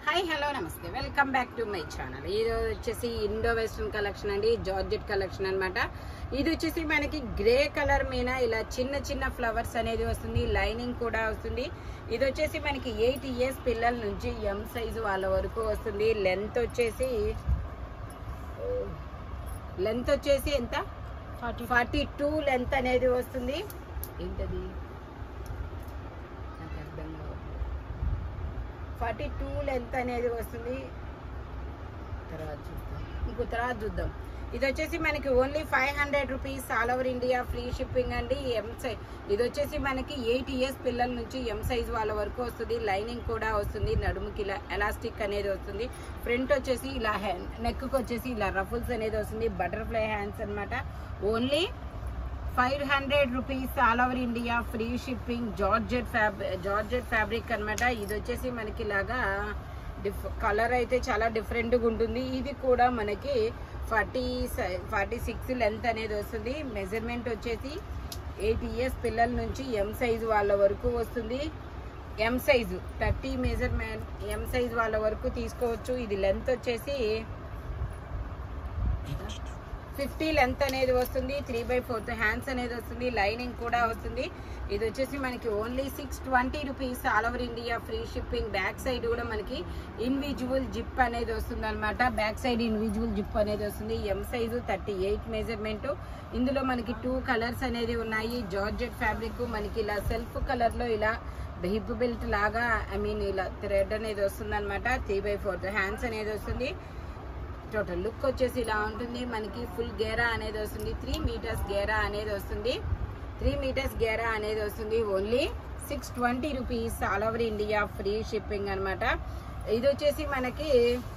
hi hello నమస్తే welcome back to my channel ఇది వచ్చేసి ఇండో వెస్ట్రన్ కలెక్షన్ అండి జార్జెట్ కలెక్షన్ అన్నమాట ఇది వచ్చేసి మనకి గ్రే కలర్ మీద ఇలా చిన్న చిన్న ఫ్లవర్స్ అనేది వస్తుంది లైనింగ్ కూడా వస్తుంది ఇది వచ్చేసి మనకి ఎయిట్ ఇయర్స్ పిల్లల నుంచి ఎం సైజు వాళ్ళ వరకు వస్తుంది లెంత్ వచ్చేసి లెంత్ వచ్చేసి ఎంత ఫార్టీ ఫార్టీ టూ లెంత్ అనేది వస్తుంది ఏంటది నాకు అర్థం ఫార్టీ టూ లెంత్ అనేది వస్తుంది తర్వాత చూద్దాం ఇంకో తర్వాత చూద్దాం ఇది వచ్చేసి మనకి only five hundred rupees all over India free shipping అండి ఎం సైజ్ ఇది వచ్చేసి మనకి ఎయిట్ ఇయర్స్ పిల్లల నుంచి ఎం సైజ్ వాళ్ళ వరకు వస్తుంది లైనింగ్ కూడా వస్తుంది నడుముకి ఇలా ఎలాస్టిక్ అనేది వస్తుంది ఫ్రంట్ వచ్చేసి ఇలా నెక్కి వచ్చేసి ఇలా రఫుల్స్ అనేది వస్తుంది బటర్ఫ్లై హ్యాండ్స్ అన్నమాట only five hundred rupees all over India free shipping georgette fab georgette fabric అన్నమాట ఇది వచ్చేసి మనకి ఇలాగా డిఫ్ కలర్ అయితే చాలా డిఫరెంట్గా ఉంటుంది ఇది కూడా మనకి ఫార్టీ ఫార్టీ సిక్స్ లెంత్ అనేది వస్తుంది మెజర్మెంట్ వచ్చేసి ఎయిట్ ఇయర్స్ పిల్లల నుంచి ఎం సైజు వాళ్ళ వరకు వస్తుంది M size thirty measurement M size వాళ్ళ వరకు తీసుకోవచ్చు ఇది లెంత్ వచ్చేసి ఫిఫ్టీ లెంత్ అనేది వస్తుంది త్రీ బై ఫోర్త్ హ్యాండ్స్ అనేది వస్తుంది లైనింగ్ కూడా వస్తుంది ఇది వచ్చేసి మనకి only six twenty rupees all over India free shipping back side కూడా మనకి ఇన్విజువల్ జిప్ అనేది వస్తుంది అనమాట బ్యాక్ సైడ్ ఇన్విజువల్ జిప్ అనేది వస్తుంది M size thirty eight measurement ఇందులో మనకి టూ కలర్స్ అనేది ఉన్నాయి జార్జెట్ ఫ్యాబ్రిక్ మనకి ఇలా సెల్ఫ్ కలర్ లో ఇలా హిప్ బెల్ట్ లాగా ఐ మీన్ ఇలా థ్రెడ్ అనేది వస్తుంది అనమాట త్రీ బై ఫోర్త్ హ్యాండ్స్ అనేది వస్తుంది టోటల్ లుక్ వచ్చేసి ఇలా ఉంటుంది మనకి ఫుల్ గేరా అనేది వస్తుంది త్రీ మీటర్స్ గేరా అనేది వస్తుంది త్రీ మీటర్స్ గేరా అనేది వస్తుంది only six twenty rupees all over India free shipping అన్నమాట ఇది వచ్చేసి మనకి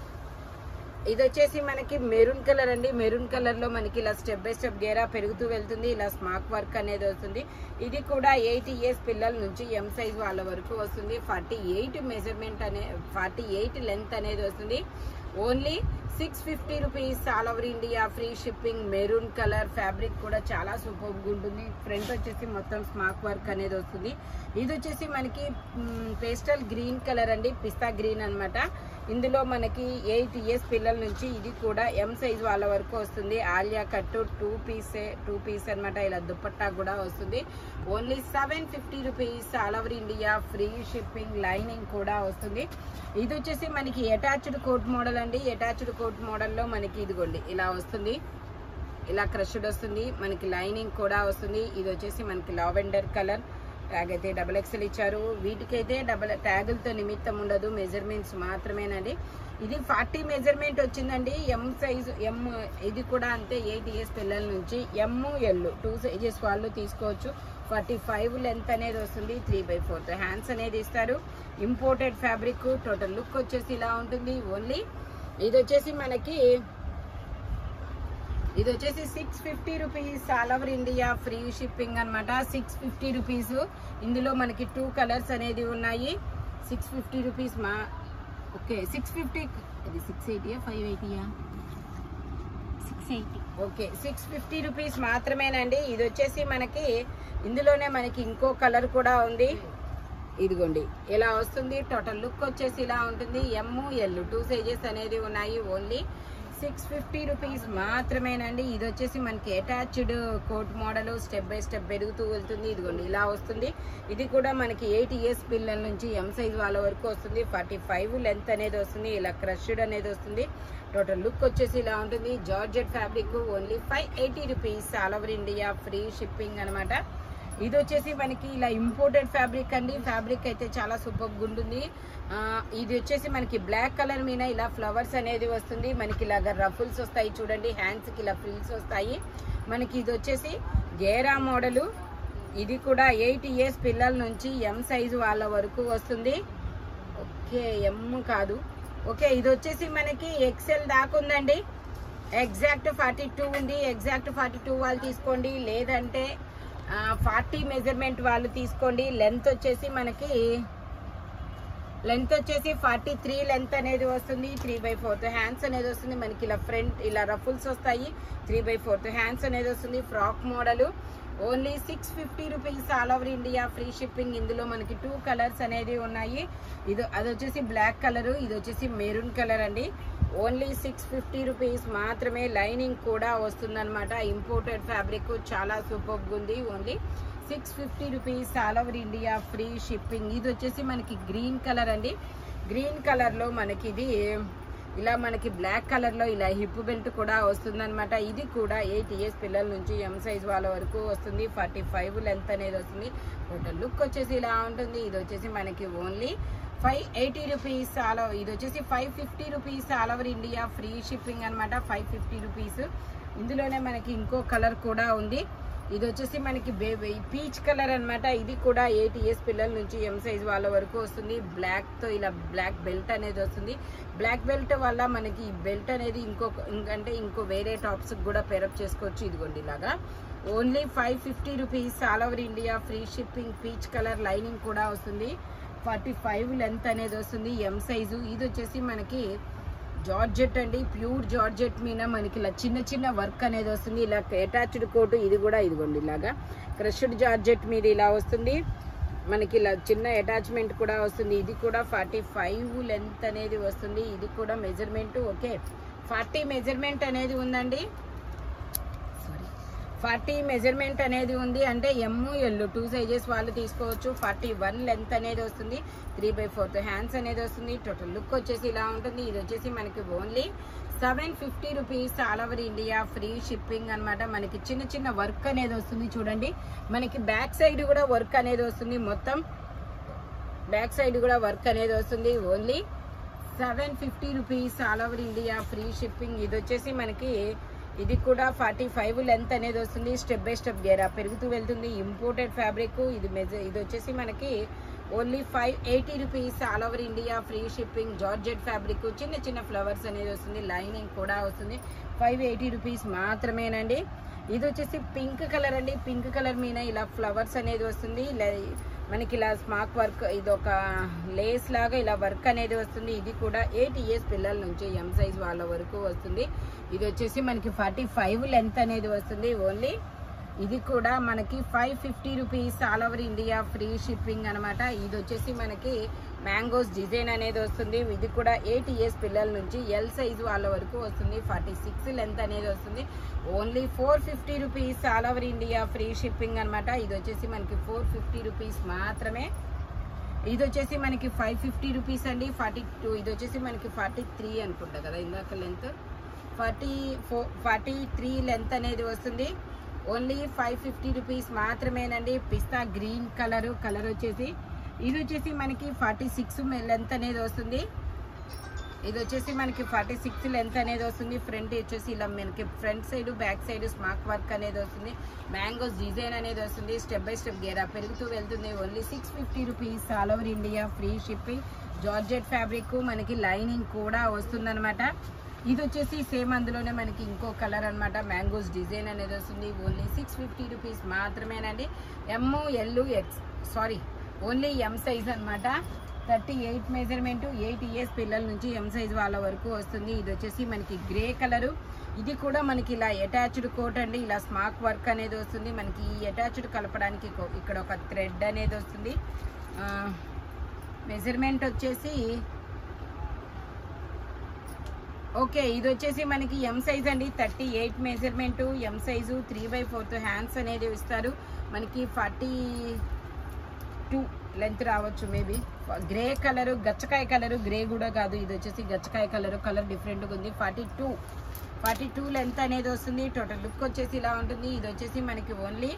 ఇది వచ్చేసి మనకి మెరూన్ కలర్ అండి మెరూన్ కలర్ లో మనకి ఇలా స్టెప్ బై స్టెప్ గేరా పెరుగుతూ వెళ్తుంది ఇలా స్మార్క్ వర్క్ అనేది వస్తుంది ఇది కూడా ఎయిట్ ఇయర్స్ పిల్లల నుంచి ఎం సైజ్ వాళ్ళ వరకు వస్తుంది ఫార్టీ ఎయిట్ మెజర్మెంట్ అనే ఫార్టీ ఎయిట్ లెంత్ అనేది వస్తుంది only six fifty rupees all over India free shipping maroon colour fabric కూడా చాలా సూపర్గా ఉంటుంది ఫ్రంట్ వచ్చేసి మొత్తం స్మార్క్ వర్క్ అనేది వస్తుంది ఇది వచ్చేసి మనకి పేస్టల్ గ్రీన్ కలర్ అండి పిస్తా గ్రీన్ అన్నమాట ఇందులో మనకి ఎయిట్ ఇయర్స్ పిల్లల నుంచి ఇది కూడా ఎం సైజ్ వాళ్ళ వరకు వస్తుంది Alia cut two piece two piece అన్నమాట ఇలా దుపట్టా కూడా వస్తుంది only seven fifty rupees all over India free shipping lining కూడా వస్తుంది ఇది వచ్చేసి మనకి అటాచ్డ్ కోట్ మోడల్ అండి అటాచ్డ్ కోట్ మోడల్లో మనకి ఇదిగోండి ఇలా వస్తుంది ఇలా క్రష్డ్ వస్తుంది మనకి లైనింగ్ కూడా వస్తుంది ఇది వచ్చేసి మనకి లావెండర్ కలర్ ట్యాగ్ అయితే డబల్ ఎక్స్ఎల్ ఇచ్చారు వీటికైతే డబల్ ట్యాగులతో నిమిత్తం ఉండదు మెజర్మెంట్స్ మాత్రమేనండి ఇది ఫార్టీ మెజర్మెంట్ వచ్చిందండి ఎం సైజు ఎం ఇది కూడా అంతే ఎయిట్ ఇయర్స్ పిల్లల నుంచి ఎమ్ ఎల్ టూ సైజెస్ వాళ్ళు తీసుకోవచ్చు ఫార్టీ ఫైవ్ లెంత్ అనేది వస్తుంది త్రీ బై ఫోర్త్ హ్యాండ్స్ అనేది ఇస్తారు ఇంపోర్టెడ్ ఫ్యాబ్రిక్ టోటల్ లుక్ వచ్చేసి ఇలా ఉంటుంది ఓన్లీ ఇది వచ్చేసి మనకి ఇది వచ్చేసి six fifty rupees all over India free shipping అన్నమాట సిక్స్ ఫిఫ్టీ రూపీస్ ఇందులో మనకి టూ కలర్స్ అనేది ఉన్నాయి సిక్స్ ఫిఫ్టీ రూపీస్ మా ఓకే సిక్స్ ఫిఫ్టీ ఇది సిక్స్ ఎయిటీయా ఫైవ్ ఎయిటీయా six eighty okay six fifty rupees మాత్రమేనండి ఇది వచ్చేసి మనకి ఇందులోనే మనకి ఇంకో కలర్ కూడా ఉంది ఇదిగోండి ఇలా వస్తుంది టోటల్ లుక్ వచ్చేసి ఇలా ఉంటుంది ఎమ్ ఎల్ టూ సైజెస్ అనేది ఉన్నాయి ఓన్లీ సిక్స్ ఫిఫ్టీ రూపీస్ మాత్రమేనండి ఇది వచ్చేసి మనకి attached coat model step by step పెరుగుతూ వెళ్తుంది ఇదిగోండి ఇలా వస్తుంది ఇది కూడా మనకి ఎయిట్ ఇయర్స్ పిల్లల నుంచి ఎం సైజ్ వాళ్ళ వరకు వస్తుంది ఫార్టీ ఫైవ్ లెంత్ అనేది వస్తుంది ఇలా క్రష్డ్ అనేది వస్తుంది టోటల్ లుక్ వచ్చేసి ఇలా ఉంటుంది georgette fabric only five eighty rupees all over India free shipping అనమాట ఇది వచ్చేసి మనకి ఇలా ఇంపోర్టెడ్ ఫ్యాబ్రిక్ అండి ఫ్యాబ్రిక్ అయితే చాలా సూపర్ ఉంటుంది ఆ, ఇది వచ్చేసి మనకి బ్లాక్ కలర్ మీద ఇలా ఫ్లవర్స్ అనేది వస్తుంది మనకి ఇలాగ రఫుల్స్ వస్తాయి చూడండి హ్యాండ్స్కి ఇలా ఫ్రిల్స్ వస్తాయి మనకి ఇది వచ్చేసి గేరా మోడలు ఇది కూడా ఎయిట్ ఇయర్స్ పిల్లల నుంచి ఎం సైజు వాళ్ళ వరకు వస్తుంది ఓకే ఎమ్ కాదు ఓకే ఇది వచ్చేసి మనకి ఎక్సెల్ దాకా ఉందండి ఎగ్జాక్ట్ ఫార్టీ టూ ఉంది ఎగ్జాక్ట్ ఫార్టీ టూ వాళ్ళు తీసుకోండి లేదంటే ఫార్టీ మెజర్మెంట్ వాళ్ళు తీసుకోండి లెంత్ వచ్చేసి మనకి లెంత్ వచ్చేసి ఫార్టీ త్రీ లెంత్ అనేది వస్తుంది త్రీ బై ఫోర్త్ హ్యాండ్స్ అనేది వస్తుంది మనకి ఇలా ఫ్రంట్ ఇలా రఫుల్స్ వస్తాయి త్రీ బై ఫోర్త్ హ్యాండ్స్ అనేది వస్తుంది frock model only six fifty rupees all over India free shipping ఇందులో మనకి టూ కలర్స్ అనేది ఉన్నాయి ఇది అది వచ్చేసి బ్లాక్ కలర్ ఇది వచ్చేసి మెరూన్ కలర్ అండి ఓన్లీ సిక్స్ ఫిఫ్టీ రూపీస్ మాత్రమే లైనింగ్ కూడా వస్తుందన్నమాట ఇంపోర్టెడ్ ఫ్యాబ్రిక్ చాలా సూపర్గా ఉంది only six fifty rupees all over India free shipping ఇది వచ్చేసి మనకి గ్రీన్ కలర్ అండి గ్రీన్ కలర్లో మనకి ఇది ఇలా మనకి బ్లాక్ కలర్లో ఇలా హిప్ బెల్ట్ కూడా వస్తుందన్నమాట ఇది కూడా ఎయిట్ ఇయర్స్ పిల్లల నుంచి ఎం సైజ్ వాళ్ళ వరకు వస్తుంది ఫార్టీ ఫైవ్ లెంత్ అనేది వస్తుంది టోటల్ లుక్ వచ్చేసి ఇలా ఉంటుంది ఇది వచ్చేసి మనకి only five eighty rupees all ఇది వచ్చేసి five fifty rupees all over India free shipping అనమాట ఫైవ్ ఫిఫ్టీ రూపీస్ ఇందులోనే మనకి ఇంకో కలర్ కూడా ఉంది ఇది వచ్చేసి మనకి బేబీ పీచ్ కలర్ అన్నమాట ఇది కూడా ఎయిట్ ఇయర్స్ పిల్లల నుంచి ఎం సైజ్ వాళ్ళ వరకు వస్తుంది బ్లాక్ తో ఇలా బ్లాక్ బెల్ట్ అనేది వస్తుంది బ్లాక్ బెల్ట్ వల్ల మనకి ఈ బెల్ట్ అనేది ఇంకొక ఇంకంటే ఇంకో వేరే టాప్స్ కూడా పేరప్ చేసుకోవచ్చు ఇదిగోండి ఇలాగా only five fifty rupees all over India free shipping peach colour lining కూడా వస్తుంది ఫార్టీ ఫైవ్ లెంత్ అనేది వస్తుంది ఎం సైజు ఇది వచ్చేసి మనకి జార్జెట్ అండి ప్యూర్ జార్జెట్ మీద మనకి ఇలా చిన్న చిన్న వర్క్ అనేది వస్తుంది ఇలా అటాచ్డ్ కోటు ఇది కూడా ఇదిగోండి ఇలాగా క్రష్డ్ జార్జెట్ మీద ఇలా వస్తుంది మనకి ఇలా చిన్న అటాచ్మెంట్ కూడా వస్తుంది ఇది కూడా ఫార్టీ ఫైవ్ లెంత్ అనేది వస్తుంది ఇది కూడా మెజర్మెంట్ ఓకే ఫార్టీ మెజర్మెంట్ అనేది ఉందండి సారీ ఫార్టీ మెజర్మెంట్ అనేది ఉంది అంటే ఎమ్ ఎల్ టూ సైజెస్ వాళ్ళు తీసుకోవచ్చు ఫార్టీ వన్ లెంత్ అనేది వస్తుంది త్రీ బై ఫోర్త్ హ్యాండ్స్ అనేది వస్తుంది టోటల్ లుక్ వచ్చేసి ఇలా ఉంటుంది ఇది వచ్చేసి మనకి only seven fifty rupees all over India free shipping అన్నమాట మనకి చిన్న చిన్న వర్క్ అనేది వస్తుంది చూడండి మనకి బ్యాక్ సైడ్ కూడా వర్క్ అనేది వస్తుంది మొత్తం బ్యాక్ సైడ్ కూడా వర్క్ అనేది వస్తుంది only seven fifty rupees all over India free shipping ఇది వచ్చేసి మనకి ఇది కూడా ఫార్టీ ఫైవ్ లెంత్ అనేది వస్తుంది స్టెప్ బై స్టెప్ గేరా పెరుగుతూ వెళ్తుంది ఇంపోర్టెడ్ ఫ్యాబ్రిక్ ఇది మెజ ఇది వచ్చేసి మనకి only five eighty rupees all over India free shipping georgette fabric చిన్న చిన్న ఫ్లవర్స్ అనేది వస్తుంది లైనింగ్ కూడా వస్తుంది ఫైవ్ ఎయిటీ రూపీస్ మాత్రమేనండి ఇది వచ్చేసి పింక్ కలర్ అండి పింక్ కలర్ మీద ఇలా ఫ్లవర్స్ అనేది వస్తుంది ఇలా మనకి ఇలా స్మాక్ వర్క్ ఇది ఒక లేస్ లాగా ఇలా వర్క్ అనేది వస్తుంది ఇది కూడా ఎయిట్ ఇయర్స్ పిల్లల నుంచి ఎం సైజ్ వాళ్ళ వరకు వస్తుంది ఇది వచ్చేసి మనకి ఫార్టీ ఫైవ్ లెంత్ అనేది వస్తుంది ఓన్లీ ఇది కూడా మనకి five fifty rupees all over India free shipping అనమాట ఇది వచ్చేసి మనకి మ్యాంగోస్ డిజైన్ అనేది వస్తుంది ఇది కూడా ఎయిట్ ఇయర్స్ పిల్లల నుంచి ఎల్ సైజ్ వాళ్ళ వరకు వస్తుంది ఫార్టీ సిక్స్ లెంత్ అనేది వస్తుంది only four fifty rupees all over India free shipping అనమాట ఇది వచ్చేసి మనకి ఫోర్ ఫిఫ్టీ రూపీస్ మాత్రమే ఇది వచ్చేసి మనకి ఫైవ్ ఫిఫ్టీ రూపీస్ అండి ఫార్టీ టూ ఇది వచ్చేసి మనకి ఫార్టీ త్రీ అనుకుంటా కదా ఇందాక length forty four forty three length అనేది వస్తుంది ఓన్లీ ఫైవ్ ఫిఫ్టీ రూపీస్ మాత్రమేనండి పిస్తా గ్రీన్ కలర్ కలర్ వచ్చేసి ఇది వచ్చేసి మనకి ఫార్టీ సిక్స్ లెంత్ అనేది వస్తుంది ఇది వచ్చేసి మనకి ఫార్టీ సిక్స్ లెంత్ అనేది వస్తుంది ఫ్రంట్ వచ్చేసి ఇలా మనకి front side back side smart work అనేది వస్తుంది మ్యాంగోస్ డిజైన్ అనేది వస్తుంది స్టెప్ బై స్టెప్ గేరా పెరుగుతూ వెళ్తుంది only six fifty rupees all over India free shipping georgette fabric మనకి లైనింగ్ కూడా వస్తుందన్నమాట ఇది వచ్చేసి సేమ్ అందులోనే మనకి ఇంకో కలర్ అన్నమాట మ్యాంగోస్ డిజైన్ అనేది వస్తుంది ఓన్లీ సిక్స్ ఫిఫ్టీ రూపీస్ మాత్రమేనండి M L X sorry only M size అన్నమాట thirty eight measurement eight years పిల్లల నుంచి ఎం సైజ్ వాళ్ళ వరకు వస్తుంది ఇది వచ్చేసి మనకి గ్రే కలరు ఇది కూడా మనకి ఇలా అటాచ్డ్ కోట్ అండి ఇలా స్మార్క్ వర్క్ అనేది వస్తుంది మనకి ఈ అటాచ్డ్ కలపడానికి ఇక- ఇక్కడ ఒక థ్రెడ్ అనేది వస్తుంది మెజర్మెంట్ వచ్చేసి ఓకే ఇది వచ్చేసి మనకి ఎం సైజ్ అండి thirty eight measurement M size three by fourth hands అనేది ఇస్తారు మనకి ఫార్టీ టూ లెంత్ రావచ్చు మేబీ గ్రే కలర్ గచ్చకాయ కలర్ గ్రే కూడా కాదు ఇది వచ్చేసి గచ్చకాయ కలర్ కలర్ డిఫరెంట్గా ఉంది forty two forty two length అనేది వస్తుంది టోటల్ లుక్ వచ్చేసి ఇలా ఉంటుంది ఇది వచ్చేసి మనకి ఓన్లీ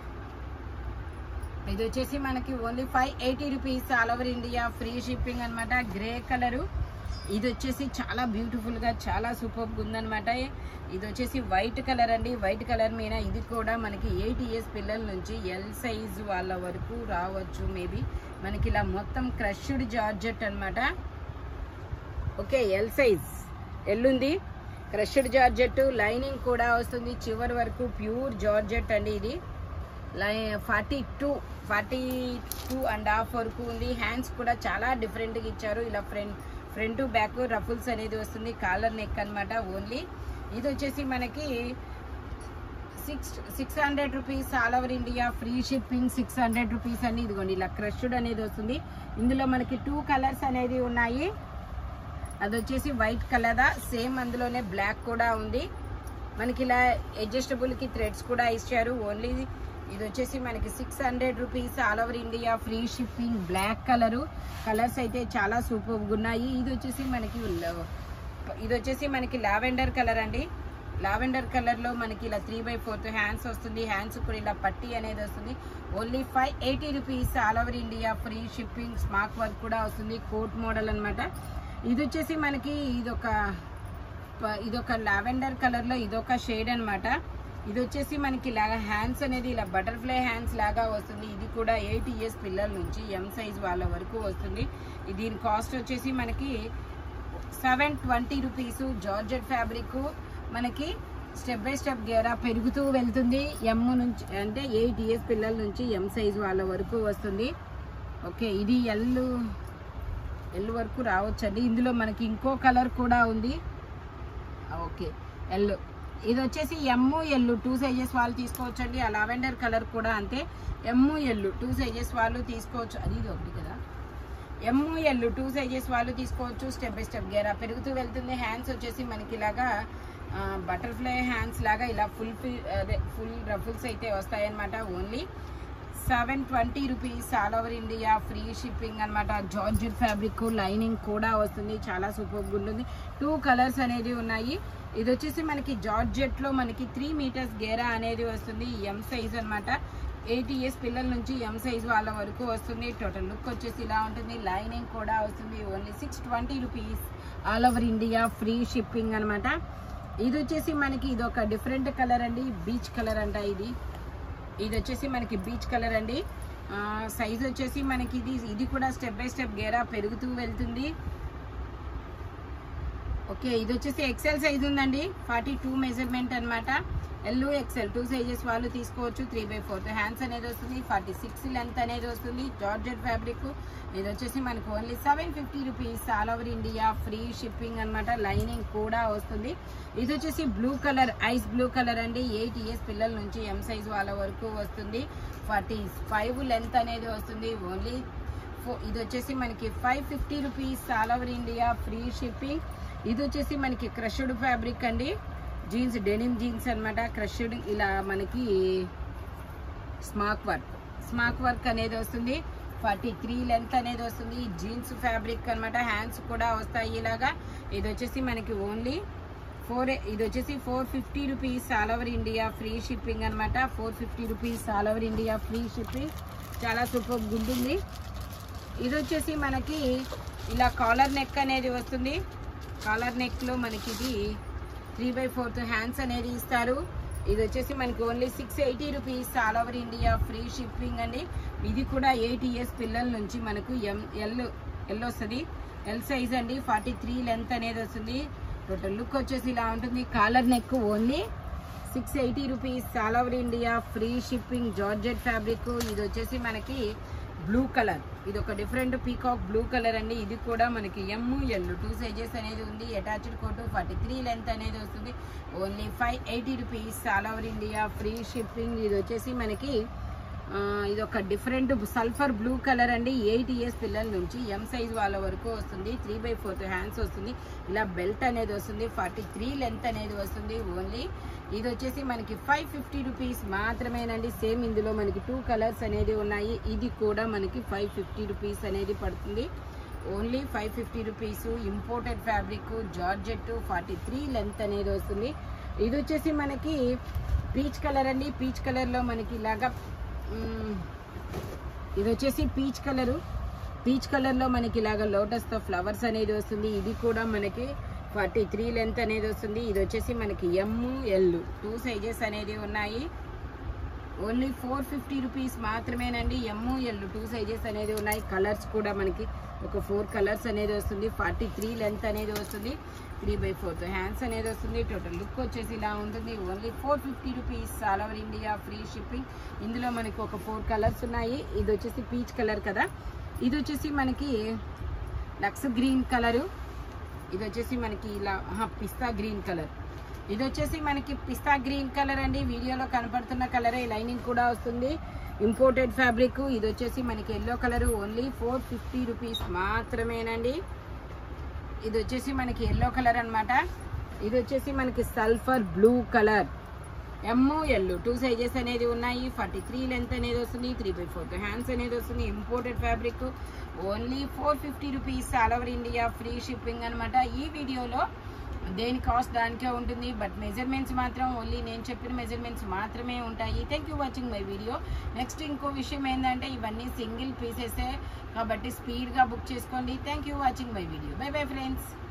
ఇది వచ్చేసి మనకి only five eighty rupees all over India free shipping అన్నమాట గ్రే కలరు ఇది వచ్చేసి చాలా బ్యూటిఫుల్ గా చాలా సూపర్ ఉందన్నమాట ఇది వచ్చేసి వైట్ కలర్ అండి వైట్ కలర్ మీద ఇది కూడా మనకి ఎయిట్ ఇయర్స్ పిల్లల నుంచి ఎల్ సైజ్ వాళ్ళ వరకు రావచ్చు మేబీ మనకి ఇలా మొత్తం క్రష్డ్ జార్జెట్ అన్నమాట ఓకే ఎల్ సైజ్ ఎల్ ఉంది క్రష్డ్ జార్జెట్ లైనింగ్ కూడా వస్తుంది చివరి వరకు ప్యూర్ జార్జెట్ అండి ఇది లై forty two forty two and half వరకు ఉంది హ్యాండ్స్ కూడా చాలా డిఫరెంట్గా ఇచ్చారు ఇలా ఫ్రంట్ ఫ్రంట్ బ్యాక్ రఫుల్స్ అనేది వస్తుంది కాలర్ నెక్ అన్నమాట ఓన్లీ ఇది వచ్చేసి మనకి six six hundred rupees all over India free shipping six hundred rupees అని ఇదిగోండి ఇలా క్రష్డ్ అనేది వస్తుంది ఇందులో మనకి టూ కలర్స్ అనేది ఉన్నాయి అది వచ్చేసి వైట్ కలర్ సేమ్ అందులోనే బ్లాక్ కూడా ఉంది మనకి ఇలా అడ్జస్టబుల్కి థ్రెడ్స్ కూడా ఇచ్చారు ఓన్లీ ఇది వచ్చేసి మనకి six hundred rupees all over India free shipping black colour colours అయితే చాలా సూపర్గా ఉన్నాయి ఇది వచ్చేసి మనకి ల- ఇది వచ్చేసి మనకి లావెండర్ కలర్ అండి లావెండర్ కలర్లో మనకి ఇలా త్రీ బై ఫోర్త్ హ్యాండ్స్ వస్తుంది హ్యాండ్స్ కూడా ఇలా పట్టి అనేది వస్తుంది only five eighty rupees all over India free shipping smart work కూడా వస్తుంది కోట్ మోడల్ అన్నమాట ఇది వచ్చేసి మనకి ఇదొక ప- ఇదొక లావెండర్ కలర్ లో ఇదొక షేడ్ అన్నమాట ఇది వచ్చేసి మనకి ఇలాగా హ్యాండ్స్ అనేది ఇలా బటర్ఫ్లై హ్యాండ్స్ లాగా వస్తుంది ఇది కూడా ఎయిట్ ఇయర్స్ పిల్లల నుంచి ఎం సైజ్ వాళ్ళ వరకు వస్తుంది ఇది దీని కాస్ట్ వచ్చేసి మనకి seven twenty rupees georgette fabric మనకి స్టెప్ బై స్టెప్ గేరా పెరుగుతూ వెళ్తుంది ఎమ్ నుంచి అంటే ఎయిట్ ఇయర్స్ పిల్లల నుంచి ఎం సైజ్ వాళ్ళ వరకు వస్తుంది ఓకే ఇది ఎల్ ఎల్ వరకు రావచ్చండి ఇందులో మనకి ఇంకో కలర్ కూడా ఉంది ఓకే ఎల్ ఇది వచ్చేసి ఎమ్ ఎల్ టూ సైజెస్ వాళ్ళు తీసుకోవచ్చండి ఆ లావెండర్ కలర్ కూడా అంతే ఎమ్ ఎల్ టూ సైజెస్ వాళ్ళు తీసుకోవచ్చు అది ఇది ఒకటి కదా ఎమ్ ఎల్ టూ సైజెస్ వాళ్ళు తీసుకోవచ్చు స్టెప్ బై స్టెప్ గేరా పెరుగుతూ వెళ్తుంది హ్యాండ్స్ వచ్చేసి మనకి ఇలాగా బటర్ఫ్లై హ్యాండ్స్ లాగా ఇలా ఫుల్ అదే ఫుల్ రఫుల్స్ అయితే వస్తాయన్నమాట only seven twenty rupees all over India free shipping అనమాట జార్జెట్ ఫ్యాబ్రిక్ లైనింగ్ కూడా వస్తుంది చాలా సూపర్గా ఉంటుంది టూ కలర్స్ అనేది ఉన్నాయి ఇది వచ్చేసి మనకి జార్జెట్లో మనకి త్రీ మీటర్స్ గేరా అనేది వస్తుంది ఎం సైజ్ అన్నమాట ఎయిట్ ఇయర్స్ పిల్లల నుంచి ఎం సైజ్ వాళ్ళ వరకు వస్తుంది టోటల్ లుక్ వచ్చేసి ఇలా ఉంటుంది లైనింగ్ కూడా వస్తుంది only six twenty rupees all over India free shipping అన్నమాట ఇది వచ్చేసి మనకి ఇది ఒక డిఫరెంట్ కలర్ అండి బీచ్ కలర్ అంట ఇది ఇది వచ్చేసి మనకి బీచ్ కలర్ అండి సైజ్ వచ్చేసి మనకి ఇది ఇది కూడా స్టెప్ బై స్టెప్ గేరా పెరుగుతూ వెళ్తుంది ఓకే ఇది వచ్చేసి ఎక్సెల్ సైజ్ ఉందండి ఫార్టీ టూ మెజర్మెంట్ అనమాట ఎల్ ఎక్సెల్ టూ సైజెస్ వాళ్ళు తీసుకోవచ్చు త్రీ బై ఫోర్త్ హ్యాండ్స్ అనేది వస్తుంది ఫార్టీ సిక్స్ లెంత్ అనేది వస్తుంది జార్జెట్ ఫ్యాబ్రిక్ ఇది వచ్చేసి మనకు only seven fifty rupees all over India free shipping అన్నమాట లైనింగ్ కూడా వస్తుంది ఇది వచ్చేసి blue colour ice blue colour అండి ఎయిట్ ఇయర్స్ పిల్లల నుంచి ఎం సైజ్ వాళ్ళ వరకు వస్తుంది ఫార్టీ ఫైవ్ లెంత్ అనేది వస్తుంది ఓన్లీ ఫో- ఇది వచ్చేసి మనకి five fifty rupees all over India free shipping ఇది వచ్చేసి మనకి క్రష్డ్ ఫ్యాబ్రిక్ అండి జీన్స్ డెనిమ్ జీన్స్ అన్నమాట క్రష్డ్ ఇలా మనకి స్మాక్ వర్క్ స్మాక్ వర్క్ అనేది వస్తుంది ఫార్టీ త్రీ లెంత్ అనేది వస్తుంది జీన్స్ ఫ్యాబ్రిక్ అన్నమాట హ్యాండ్స్ కూడా వస్తాయి ఇలాగా ఇది వచ్చేసి మనకి ఓన్లీ ఫోర్ ఇది వచ్చేసి four fifty rupees all over India free shipping అన్నమాట four fifty rupees all over India free shipping చాలా సూపర్ ఉంటుంది ఇది వచ్చేసి మనకి ఇలా కాలర్ నెక్ అనేది వస్తుంది కాలర్ నెక్లో మనకి ఇది త్రీ బై ఫోర్త్ హ్యాండ్స్ అనేది ఇస్తారు ఇది వచ్చేసి మనకి only six eighty rupees all over India free shipping అండి ఇది కూడా ఎయిట్ ఇయర్స్ పిల్లల నుంచి మనకు ఎం ఎల్ ఎల్ వస్తుంది ఎల్ సైజ్ అండి ఫార్టీ త్రీ లెంత్ అనేది వస్తుంది టోటల్ లుక్ వచ్చేసి ఇలా ఉంటుంది collar neck only six eighty rupees all over India free shipping georgette fabric ఇది వచ్చేసి మనకి బ్లూ కలర్ ఇది ఒక డిఫరెంట్ పీకాక్ బ్లూ కలర్ అండి ఇది కూడా మనకి ఎమ్ ఎల్ టూ సైజెస్ అనేది ఉంది attached coat forty three length అనేది వస్తుంది only five eighty rupees all over India free shipping ఇది వచ్చేసి మనకి ఆ, ఇది ఒక డిఫరెంట్ సల్ఫర్ బ్లూ కలర్ అండి ఎయిట్ ఇయర్స్ పిల్లల నుంచి ఎం సైజ్ వాళ్ళ వరకు వస్తుంది త్రీ బై ఫోర్త్ హ్యాండ్స్ వస్తుంది ఇలా బెల్ట్ అనేది వస్తుంది ఫార్టీ త్రీ లెంత్ అనేది వస్తుంది ఓన్లీ ఇది వచ్చేసి మనకి ఫైవ్ ఫిఫ్టీ రూపీస్ మాత్రమేనండి సేమ్ ఇందులో మనకి టూ కలర్స్ అనేది ఉన్నాయి ఇది కూడా మనకి ఫైవ్ ఫిఫ్టీ రూపీస్ అనేది పడుతుంది only five fifty rupees imported fabric georgette forty three length అనేది వస్తుంది ఇది వచ్చేసి మనకి పీచ్ కలర్ అండి పీచ్ కలర్లో మనకి ఇలాగా మ్మ్, ఇది వచ్చేసి పీచ్ కలరు పీచ్ కలర్లో మనకి ఇలాగ లోటస్తో ఫ్లవర్స్ అనేది వస్తుంది ఇది కూడా మనకి ఫార్టీ త్రీ లెంత్ అనేది వస్తుంది ఇది వచ్చేసి మనకి ఎమ్ ఎల్ టూ సైజెస్ అనేది ఉన్నాయి ఓన్లీ ఫోర్ ఫిఫ్టీ రూపీస్ మాత్రమేనండి ఎమ్ ఎల్ టూ సైజెస్ అనేది ఉన్నాయి కలర్స్ కూడా మనకి ఒక ఫోర్ కలర్స్ అనేది వస్తుంది ఫార్టీ త్రీ లెంత్ అనేది వస్తుంది త్రీ బై ఫోర్త్ హ్యాండ్స్ అనేది వస్తుంది టోటల్ లుక్ వచ్చేసి ఇలా ఉంటుంది only four fifty rupees all over India free shipping ఇందులో మనకి ఒక ఫోర్ కలర్స్ ఉన్నాయి ఇది వచ్చేసి పీచ్ కలర్ కదా ఇది వచ్చేసి మనకి లక్స్ గ్రీన్ కలరు ఇది వచ్చేసి మనకి ఇలా పిస్తా గ్రీన్ కలర్ ఇది వచ్చేసి మనకి పిస్తా గ్రీన్ కలర్ అండి వీడియోలో కనపడుతున్న కలరే లైనింగ్ కూడా వస్తుంది ఇంపోర్టెడ్ ఫ్యాబ్రిక్ ఇది వచ్చేసి మనకి yellow colour only four fifty rupees మాత్రమేనండి ఇది వచ్చేసి మనకి ఎల్లో కలర్ అన్నమాట ఇది వచ్చేసి మనకి sulphur blue colour M L two sizes అనేది ఉన్నాయి ఫార్టీ త్రీ లెంత్ అనేది వస్తుంది త్రీ బై ఫోర్త్ హ్యాండ్స్ అనేది వస్తుంది imported fabric only four fifty rupees all over India free shipping అనమాట ఈ వీడియోలో దేని కాస్ట్ దానికే ఉంటుంది బట్ మెజర్మెంట్స్ మాత్రం ఓన్లీ నేను చెప్పిన మెజర్మెంట్స్ మాత్రమే ఉంటాయి thank you watching my video next ఇంకో విషయం ఏంటంటే ఇవన్నీ సింగిల్ పీసెసే కాబట్టి స్పీడ్గా బుక్ చేసుకోండి thank you watching my video bye bye friends